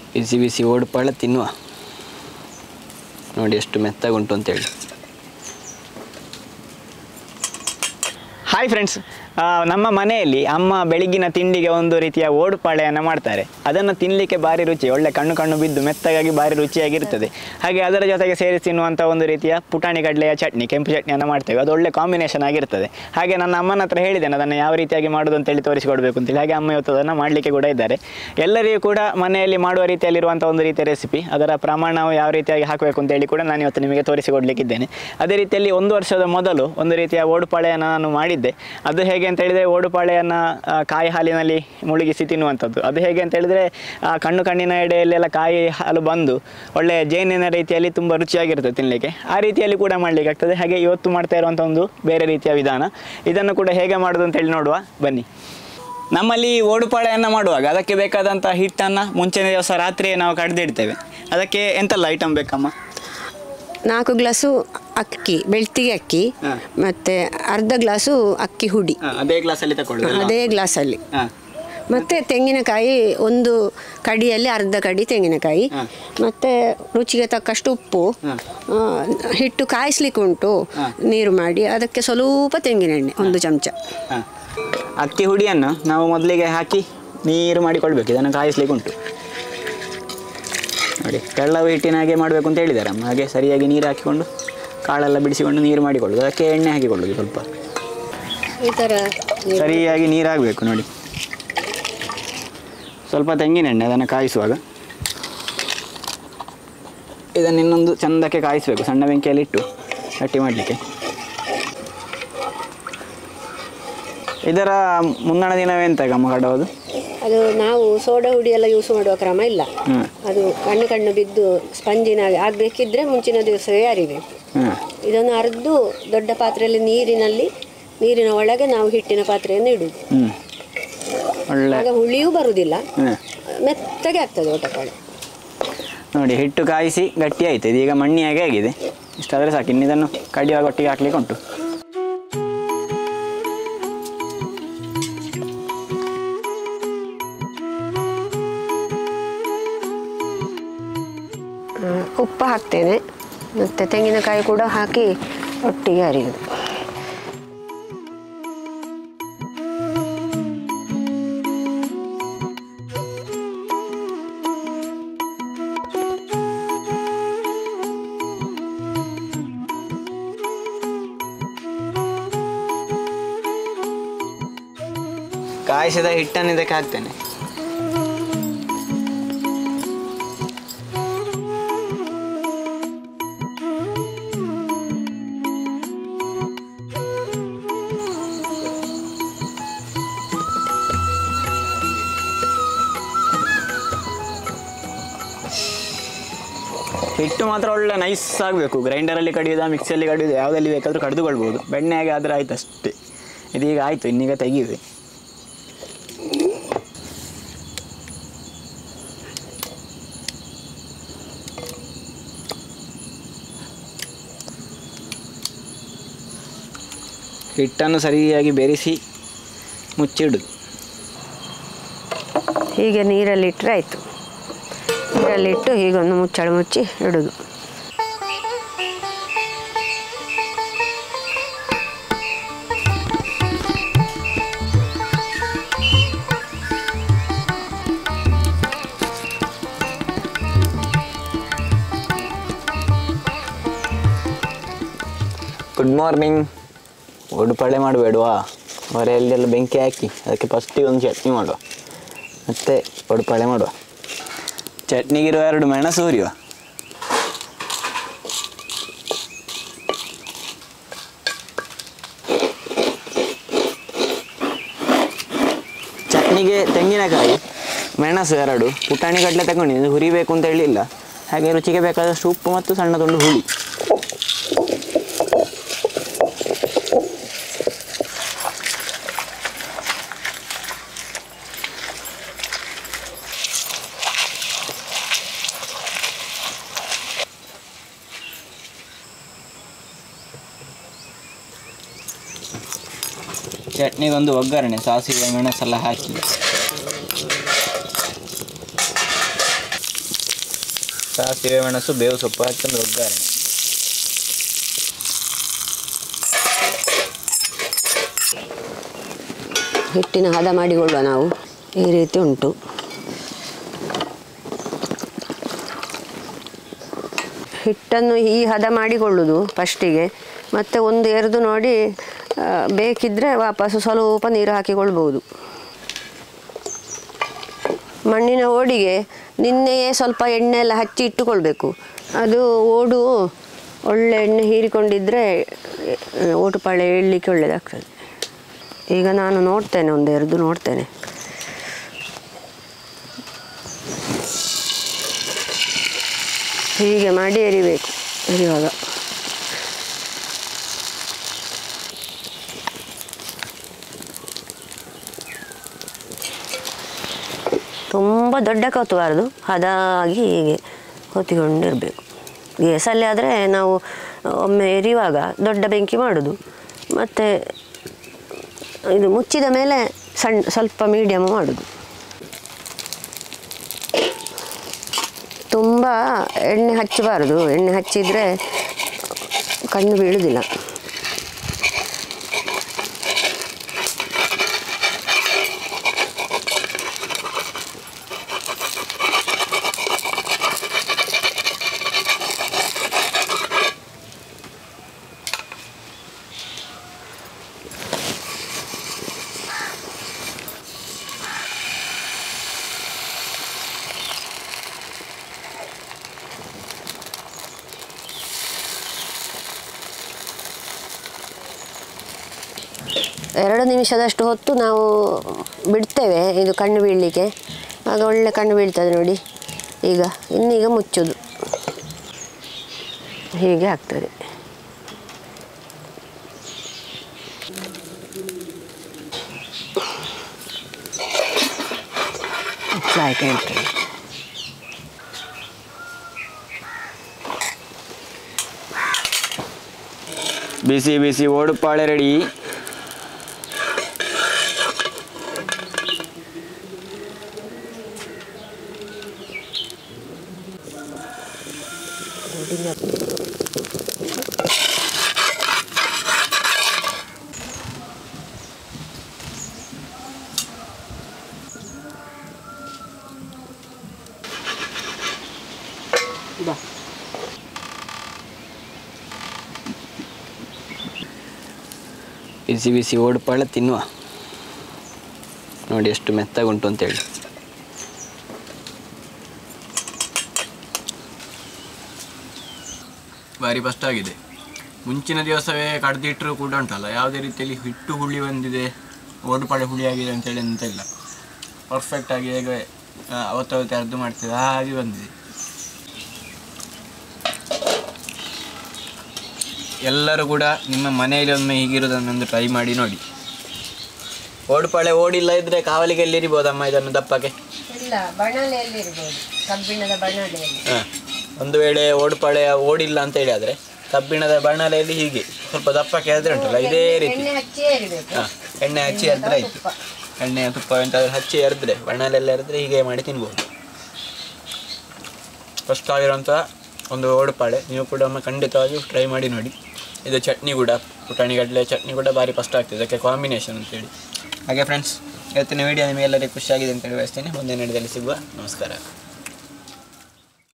ಬಿಸಿ ಬಿಸಿ ಓಡುಪಾಳ ತಿನ್ನುವ ನೋಡಿ ಎಷ್ಟು ಮೆತ್ತಗುಂಟು ಅಂತೇಳಿ ಹಾಯ್ ಫ್ರೆಂಡ್ಸ್ ನಮ್ಮ ಮನೆಯಲ್ಲಿ ಅಮ್ಮ ಬೆಳಗಿನ ತಿಂಡಿಗೆ ಒಂದು ರೀತಿಯ ಓಡುಪಾಳೆಯನ್ನು ಮಾಡ್ತಾರೆ ಅದನ್ನು ತಿನ್ನಲಿಕ್ಕೆ ಭಾರಿ ರುಚಿ ಒಳ್ಳೆ ಕಣ್ಣು ಕಣ್ಣು ಬಿದ್ದು ಮೆತ್ತಗಾಗಿ ಭಾರಿ ರುಚಿಯಾಗಿರ್ತದೆ ಹಾಗೆ ಅದರ ಜೊತೆಗೆ ಸೇರಿಸಿ ತಿನ್ನುವಂಥ ಒಂದು ರೀತಿಯ ಪುಟಾಣಿ ಕಡಲೆಯ ಚಟ್ನಿ ಕೆಂಪು ಚಟ್ನಿಯನ್ನು ಮಾಡ್ತೇವೆ ಅದು ಒಳ್ಳೆ ಕಾಂಬಿನೇಷನ್ ಆಗಿರ್ತದೆ ಹಾಗೆ ನನ್ನ ಅಮ್ಮನ ಹತ್ರ ಹೇಳಿದ್ದೇನೆ ಅದನ್ನು ಯಾವ ರೀತಿಯಾಗಿ ಮಾಡೋದು ಅಂತೇಳಿ ತೋರಿಸಿಕೊಡ್ಬೇಕು ಅಂತೇಳಿ ಹಾಗೆ ಅಮ್ಮ ಇವತ್ತು ಅದನ್ನು ಮಾಡಲಿಕ್ಕೆ ಕೂಡ ಇದ್ದಾರೆ ಎಲ್ಲರಿಗೂ ಕೂಡ ಮನೆಯಲ್ಲಿ ಮಾಡುವ ರೀತಿಯಲ್ಲಿರುವಂಥ ಒಂದು ರೀತಿಯ ರೆಸಿಪಿ ಅದರ ಪ್ರಮಾಣವು ಯಾವ ರೀತಿಯಾಗಿ ಹಾಕಬೇಕು ಅಂತೇಳಿ ಕೂಡ ನಾನು ಇವತ್ತು ನಿಮಗೆ ತೋರಿಸಿಕೊಡ್ಲಿಕ್ಕಿದ್ದೇನೆ ಅದೇ ರೀತಿಯಲ್ಲಿ ಒಂದು ವರ್ಷದ ಮೊದಲು ಒಂದು ರೀತಿಯ ಓಡುಪಾಳೆಯನ್ನು ನಾನು ಮಾಡಿದ್ದೆ ಅದು ಹೇಗೆ ಅಂತ ಹೇಳಿದರೆ ಓಡುಪಾಳೆಯನ್ನು ಆ, ಕಾಯಿ ಹಾಲಿನಲ್ಲಿ ಮುಳುಗಿಸಿ ತಿನ್ನುವಂಥದ್ದು ಅದು ಹೇಗೆ ಅಂತ ಹೇಳಿದರೆ ಆ ಕಣ್ಣು ಕಣ್ಣಿನ ಎಡೆಯಲ್ಲೆಲ್ಲ ಕಾಯಿ ಹಾಲು ಬಂದು ಒಳ್ಳೆ ಜೇನಿನ ರೀತಿಯಲ್ಲಿ ತುಂಬ ರುಚಿಯಾಗಿರ್ತದೆ ತಿನ್ನಲಿಕ್ಕೆ ಆ ರೀತಿಯಲ್ಲಿ ಕೂಡ ಮಾಡಲಿಕ್ಕೆ ಆಗ್ತದೆ ಹಾಗೆ ಇವತ್ತು ಮಾಡ್ತಾ ಇರುವಂಥ ಒಂದು ಬೇರೆ ರೀತಿಯ ವಿಧಾನ ಇದನ್ನು ಕೂಡ ಹೇಗೆ ಮಾಡೋದು ಅಂತೇಳಿ ನೋಡುವ ಬನ್ನಿ ನಮ್ಮಲ್ಲಿ ಓಡುಪಾಳೆಯನ್ನು ಮಾಡುವಾಗ ಅದಕ್ಕೆ ಬೇಕಾದಂಥ ಹಿಟ್ಟನ್ನು ಮುಂಚಿನ ದಿವಸ ರಾತ್ರಿಯೇ ನಾವು ಕಡ್ದಿಡ್ತೇವೆ ಅದಕ್ಕೆ ಎಂತೆಲ್ಲ ಐಟಮ್ ಬೇಕಮ್ಮ ನಾಲ್ಕು ಗ್ಲಾಸು ಅಕ್ಕಿ ಬೆಳ್ತಿಗೆ ಅಕ್ಕಿ ಹಾ. ಮತ್ತೆ ಅರ್ಧ ಗ್ಲಾಸು ಅಕ್ಕಿ ಹುಡಿ ಹಾ, ಅದೇ ಗ್ಲಾಸಲ್ಲಿ ತಗೊಳ್ಳಿ ಅದೇ ಗ್ಲಾಸಲ್ಲಿ ಹಾಂ ಮತ್ತೆ ತೆಂಗಿನಕಾಯಿ ಒಂದು ಕಡಿಯಲ್ಲಿ ಅರ್ಧ ಕಡಿ ತೆಂಗಿನಕಾಯಿ ಹಾ. ಮತ್ತೆ ರುಚಿಗೆ ತಕ್ಕಷ್ಟು ಉಪ್ಪು ಹಾ. ಆ, ಹಿಟ್ಟು ಕಾಯಿಸ್ಲಿಕ್ಕೆ ಉಂಟು ಹಾ. ನೀರು ಮಾಡಿ ಅದಕ್ಕೆ ಸ್ವಲ್ಪ ತೆಂಗಿನೆಣ್ಣೆ ಒಂದು ಚಮಚ ಹಾಂ ಅಕ್ಕಿ ಹುಡಿಯನ್ನು ನಾವು ಮೊದಲಿಗೆ ಹಾಕಿ ನೀರು ಮಾಡಿಕೊಳ್ಬೇಕು ಇದನ್ನು ಕಾಯಿಸ್ಲಿಕ್ಕೆ ಉಂಟು ನೋಡಿ ತೆಳ್ಳವು ಹಿಟ್ಟಿನ ಹಾಗೆ ಮಾಡಬೇಕು ಅಂತ ಹೇಳಿದ್ದಾರೆ ಅಮ್ಮ ಹಾಗೆ ಸರಿಯಾಗಿ ನೀರು ಹಾಕಿಕೊಂಡು ಕಾಳೆಲ್ಲ ಬಿಡಿಸಿಕೊಂಡು ನೀರು ಮಾಡಿಕೊಳ್ಳೋದು ಅದಕ್ಕೆ ಎಣ್ಣೆ ಹಾಕಿಕೊಳ್ಳೋದು ಸ್ವಲ್ಪ ಈ ಥರ ಸರಿಯಾಗಿ ನೀರು ಆಗಬೇಕು ನೋಡಿ ಸ್ವಲ್ಪ ತೆಂಗಿನೆಣ್ಣೆ ಅದನ್ನು ಕಾಯಿಸುವಾಗ ಇದನ್ನು ಇನ್ನೊಂದು ಚಂದಕ್ಕೆ ಕಾಯಿಸಬೇಕು ಸಣ್ಣ ಬೆಂಕಿಯಲ್ಲಿ ಇಟ್ಟು ಗಟ್ಟಿ ಮಾಡಲಿಕ್ಕೆ ಇದರ ಮುನ್ನಣ ದಿನವೇ ಎಂತ ಗಮ್ಮ ಕಡೋದು ಅದು ನಾವು ಸೋಡಾ ಹುಡಿ ಎಲ್ಲ ಯೂಸ್ ಮಾಡುವ ಕ್ರಮ ಇಲ್ಲ ಹ್ಞೂ ಅದು ಕಣ್ಣು ಕಣ್ಣು ಬಿದ್ದು ಸ್ಪಂಜಿನ ಆಗಬೇಕಿದ್ರೆ ಮುಂಚಿನ ದಿವಸವೇ ಅರಿಬೇಕು ಹ್ಞೂ ಇದನ್ನು ಅರ್ದು ದೊಡ್ಡ ಪಾತ್ರೆಯಲ್ಲಿ ನೀರಿನಲ್ಲಿ ನೀರಿನ ಒಳಗೆ ನಾವು ಹಿಟ್ಟಿನ ಪಾತ್ರೆಯನ್ನು ಇಡುವುದು ಹ್ಞೂ ಒಳ್ಳೆ ಆಗ ಹುಳಿಯೂ ಬರುವುದಿಲ್ಲ ಹ್ಞೂ ಮೆತ್ತಗೆ ಆಗ್ತದೆ ಓಟಪಾಳೆ ನೋಡಿ ಹಿಟ್ಟು ಕಾಯಿಸಿ ಗಟ್ಟಿ ಆಯ್ತು ಇದೀಗ ಮಣ್ಣಿಯಾಗೆ ಆಗಿದೆ ಇಷ್ಟಾದರೆ ಸಾಕು ಇನ್ನು ಇದನ್ನು ಕಡಿಯುವಾಗ ಒಟ್ಟಿಗೆ ಹಾಕ್ಲಿಕ್ಕೆ ಉಂಟು ಆ, ಉಪ್ಪು ಹಾಕ್ತೇನೆ ಮತ್ತು ತೆಂಗಿನಕಾಯಿ ಕೂಡ ಹಾಕಿ ಒಟ್ಟಿಗೆ ಅರಿಯುವುದು ಕಾಯಿಸಿದ ಹಿಟ್ಟನ್ನು ಇದಕ್ಕೆ ಹಾಕ್ತೇನೆ ಹಿಟ್ಟು ಮಾತ್ರ ಒಳ್ಳೆ ನೈಸ್ ಆಗಬೇಕು ಗ್ರೈಂಡರಲ್ಲಿ ಕಡಿಯೋದ ಮಿಕ್ಸಿಯಲ್ಲಿ ಕಡಿಯೋದು ಯಾವುದಲ್ಲಿ ಬೇಕಾದರೂ ಕಡಿದುಕೊಳ್ಬೋದು ಬೆಣ್ಣೆಗೆ ಆದರೆ ಆಯ್ತು ಅಷ್ಟೇ ಇದೀಗ ಆಯಿತು ಇನ್ನೀಗ ತೆಗೀವಿ ಹಿಟ್ಟನ್ನು ಸರಿಯಾಗಿ ಬೆರೆಸಿ ಮುಚ್ಚಿಡುದು ಹೀಗೆ ನೀರಲ್ಲಿಟ್ಟರೆ ಆಯಿತು ನೀರಲ್ಲಿಟ್ಟು ಹೀಗೊಂದು ಮುಚ್ಚಳ ಮುಚ್ಚಿ ಇಡೋದು ಗುಡ್ ಮಾರ್ನಿಂಗ್ ಒಡುಪಳೆ ಮಾಡಬೇಡವಾ ಹೊರೆಯಲ್ಲೆಲ್ಲ ಬೆಂಕಿ ಹಾಕಿ ಅದಕ್ಕೆ ಫಸ್ಟಿಗೆ ಒಂದು ಚಟ್ನಿ ಮಾಡುವ ಮತ್ತೆ ಒಡುಪಳೆ ಮಾಡುವ ಚಟ್ನಿಗಿರುವ ಎರಡು ಮೆಣಸು ಹುರಿಯುವ ಚಟ್ನಿಗೆ ತೆಂಗಿನಕಾಯಿ ಮೆಣಸು ಎರಡು ಪುಟಾಣಿ ಕಡಲೆ ತಗೊಂಡಿದ್ದು ಹುರಿಬೇಕು ಅಂತ ಹೇಳಿಲ್ಲ ಹಾಗೆ ರುಚಿಗೆ ಬೇಕಾದಷ್ಟು ಉಪ್ಪು ಮತ್ತು ಸಣ್ಣ ತುಂಡು ಹುಳಿ ಚಟ್ನಿಗೊಂದು ಒಗ್ಗರಣೆ ಸಾಸಿವೆ ಮೆಣಸೆಲ್ಲ ಹಾಕಿ ಸಾಸಿವೆ ಮೆಣಸು ಬೇವು ಸೊಪ್ಪು ಹಾಕೊಂಡು ಒಗ್ಗರಣೆ ಹಿಟ್ಟಿನ ಹದ ಮಾಡಿಕೊಳ್ಳುವ ನಾವು ಈ ರೀತಿ ಉಂಟು ಹಿಟ್ಟನ್ನು ಈ ಹದ ಮಾಡಿಕೊಳ್ಳುವುದು ಫಸ್ಟಿಗೆ ಮತ್ತು ಒಂದು ಎರೆದು ನೋಡಿ ಆ, ಬೇಕಿದ್ದರೆ ವಾಪಸ್ಸು ಸ್ವಲ್ಪ ನೀರು ಹಾಕಿಕೊಳ್ಬೋದು ಮಣ್ಣಿನ ಓಡಿಗೆ ನಿನ್ನೆಯೇ ಸ್ವಲ್ಪ ಎಣ್ಣೆ ಎಲ್ಲ ಹಚ್ಚಿ ಇಟ್ಟುಕೊಳ್ಬೇಕು ಅದು ಓಡು ಒಳ್ಳೆ ಎಣ್ಣೆ ಹೀರಿಕೊಂಡಿದ್ದರೆ ಓಟು ಪಾಳೆ ಏಳಲಿಕ್ಕೆ ಒಳ್ಳೆಯದಾಗ್ತದೆ ಈಗ ನಾನು ನೋಡ್ತೇನೆ ಒಂದು ಎರೆದು ನೋಡ್ತೇನೆ ಹೀಗೆ ಮಾಡಿ ಎರಿಬೇಕು ಎರಿಯುವಾಗ ತುಂಬ ದೊಡ್ಡ ಕತ್ತಬಾರ್ದು ಹದಾಗಿ ಹೀಗೆ ಹೊತ್ತಿಕೊಂಡಿರಬೇಕು ಗ್ಯಾಸಲ್ಲಿ ಆದರೆ ನಾವು ಒಮ್ಮೆ ಎರಿಯುವಾಗ ದೊಡ್ಡ ಬೆಂಕಿ ಮಾಡೋದು ಮತ್ತು ಇದು ಮುಚ್ಚಿದ ಮೇಲೆ ಸಣ್ಣ ಸ್ವಲ್ಪ ಮೀಡಿಯಮ್ ಮಾಡೋದು ತುಂಬ ಎಣ್ಣೆ ಹಚ್ಚಬಾರ್ದು ಎಣ್ಣೆ ಹಚ್ಚಿದರೆ ಕಣ್ಣು ಬೀಳುವುದಿಲ್ಲ ಎರಡು ನಿಮಿಷದಷ್ಟು ಹೊತ್ತು ನಾವು ಬಿಡ್ತೇವೆ ಇದು ಕಣ್ಣು ಬೀಳಲಿಕ್ಕೆ ಆಗ ಒಳ್ಳೆ ಕಣ್ಣು ಬೀಳ್ತದೆ ನೋಡಿ ಈಗ ಇನ್ನೀಗ ಮುಚ್ಚೋದು ಹೀಗೆ ಆಗ್ತದೆ ಆಯ್ತು ಹೇಳ್ತೇನೆ ಬಿಸಿ ಬಿಸಿ ಓಡುಪಾಳೆ ರೆಡಿ ಬಾ ಬಿಸಿ ಬಿಸಿ ಓಡುಪಾಳೆ ತಿನ್ನುವ ನೋಡಿ ಎಷ್ಟು ಮೆತ್ತಗುಂಟು ಅಂತೇಳಿ ಭಾರಿ ಫಸ್ಟ್ ಆಗಿದೆ ಮುಂಚಿನ ದಿವಸವೇ ಕಡ್ದಿಟ್ಟರು ಕೂಡ ಉಂಟಲ್ಲ ಯಾವುದೇ ರೀತಿಯಲ್ಲಿ ಹಿಟ್ಟು ಹುಳಿ ಬಂದಿದೆ ಓಡುಪಾಳೆ ಹುಳಿ ಆಗಿದೆ ಅಂತೇಳಿ ಅಂತ ಇಲ್ಲ ಪರ್ಫೆಕ್ಟ್ ಆಗಿ ಹೇಗೆ ಆ, ಅವತ್ತವತ್ತು ಅರ್ದು ಮಾಡ್ತೇವೆ ಹಾಗೆ ಬಂದಿದೆ ಎಲ್ಲರೂ ಕೂಡ ನಿಮ್ಮ ಮನೆಯಲ್ಲಿ ಒಮ್ಮೆ ಹೀಗಿರೋದನ್ನೊಂದು ಟ್ರೈ ಮಾಡಿ ನೋಡಿ ಓಡುಪಾಳೆ ಓಡಿಲ್ಲ ಇದ್ರೆ ಕಾವಲಿಗೆ ಎಲ್ಲಿ ಇರಿಬೋದಮ್ಮ ಇದನ್ನು ದಪ್ಪಕ್ಕೆ ಇಲ್ಲ ಬಣಲೆಯಲ್ಲಿ ಇರ್ಬೋದು ಕಬ್ಬಿಣದ ಬಣಲೆಯಲ್ಲಿ ಹ. ಒಂದು ವೇಳೆ ಓಡುಪಾಳೆ ಓಡಿಲ್ಲ ಅಂತ ಹೇಳಿ ಆದ್ರೆ ಕಬ್ಬಿಣದ ಬಣ್ಣಲೆಯಲ್ಲಿ ಹೀಗೆ ಸ್ವಲ್ಪ ದಪ್ಪಕ್ಕೆ ಆದ್ರೆ ಉಂಟಲ್ಲ ಇದೇ ರೀತಿ ಎಣ್ಣೆ ಹಚ್ಚಿಯೇ ಇರಬೇಕು ಹ. ಎಣ್ಣೆ ಹಚ್ಚಿ ಎರೆದ್ರೆ ಆಯ್ತು ಎಣ್ಣೆ ತುಪ್ಪ ಎಂತಾದ್ರೂ ಹಚ್ಚಿ ಎರೆದ್ರೆ ಬಣ್ಣಲೆಲ್ಲ ಎರೆದ್ರೆ ಹೀಗೆ ಮಾಡಿ ತಿನ್ಬೋದು ಫಸ್ಟ್ ಆಗಿರುವಂಥ ಒಂದು ಓಡುಪಾಳೆ ನೀವು ಕೂಡ ಒಮ್ಮೆ ಖಂಡಿತವಾಗಿ ಟ್ರೈ ಮಾಡಿ ನೋಡಿ ಇದು ಚಟ್ನಿ ಕೂಡ ಪುಟಾಣಿಗಡಲೆ ಚಟ್ನಿ ಕೂಡ ಭಾರಿ ಫಸ್ಟ್ ಆಗ್ತದೆ ಅದಕ್ಕೆ ಕಾಂಬಿನೇಷನ್ ಅಂತೇಳಿ ಹಾಗೆ ಫ್ರೆಂಡ್ಸ್ ಇವತ್ತಿನ ವಿಡಿಯೋ ನಿಮಗೆಲ್ಲರಿಗೂ ಖುಷಿಯಾಗಿದೆ ಅಂತೇಳಿ ಬಯಸ್ತೇನೆ ಮುಂದಿನ ವಿಡಿಯೋದಲ್ಲಿ ಸಿಗುವ ನಮಸ್ಕಾರ